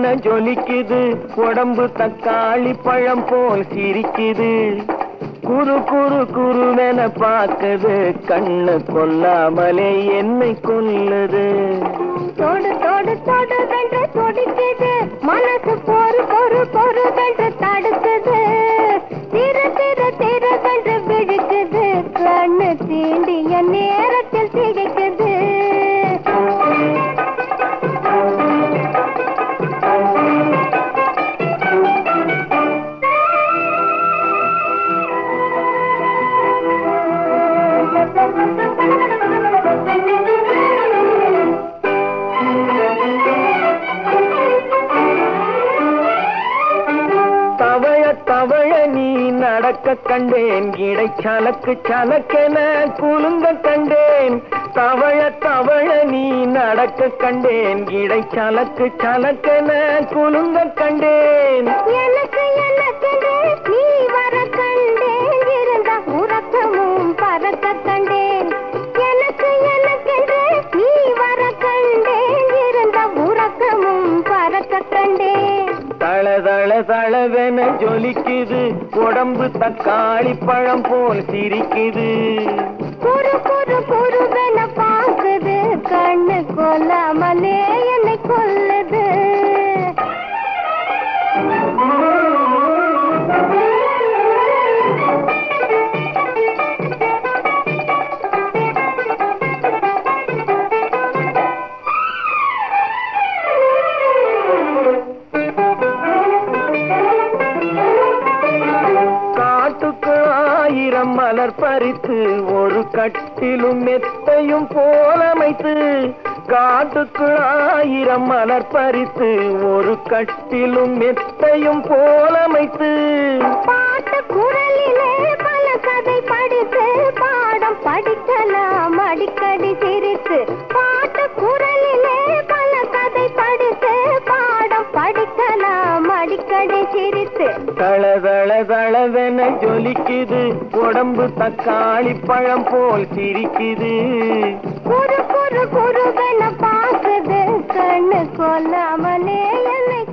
தளதளவென ஜொலிக்குது உடம்பு தக்காளி பழம் போல் சிரிக்குது குரு குரு குருவென பாக்குது கண்ணு கொல்லாமலே என்னை கொல்லுது தொடு தொடு தொடு வென்று துடிக்குது மனசு பொறு பொறு பொறு வென்று தடுக்குது திரு திரு திரு வென்று விழுக்குது கண்ணு தீண்டிய நேரத்தில் திகைக்குது தவழ தவழ நீ நடக்க கண்டேன் இடை சலக்கு சலக்கென குலுங்க கண்டேன் தவழ தவழ நீ நடக்க கண்டேன் இடை சலக்கு சலக்கென குலுங்க கண்டேன் எனக்கு எனக்கென்று நீ வர கண்டேன் இருந்த உறக்கமும் பறக்க கண்டேன் எனக்கு எனக்கென்று நீ வர கண்டேன் இருந்த உறக்கமும் பறக்க கண்டேன் தள தள தளவென ஜொலிக்குது உடம்பு தக்காளி பழம் போல் சிரிக்குது குரு குரு குருவென பாக்குது கண்ணு கொல்லாமலே என்னை கொல்லுது காட்டுக்கு ஆயிரம் மலர் பறித்து ஒரு கட்டிலும் மெத்தையும் போலமைத்து காட்டுக்கு ஆயிரம் மலர் பறித்து ஒரு கட்டிலும் மெத்தையும் போலமைத்து பாட்டு குரலிலே பல கதை படித்து பாடம் படிக்கலாம் அடிக்கடி சிரித்து பாட்டு குரலிலே பல கதை படித்து பாடம் படிக்கலாம் அடிக்கடி சிரித்து தள தள தளவென ஜொலிக்குது உடம்பு தக்காளி பழம் போல் சிரிக்குது குரு குரு குருவென பாக்குது கண்ணு கொல்லாமலே என்னை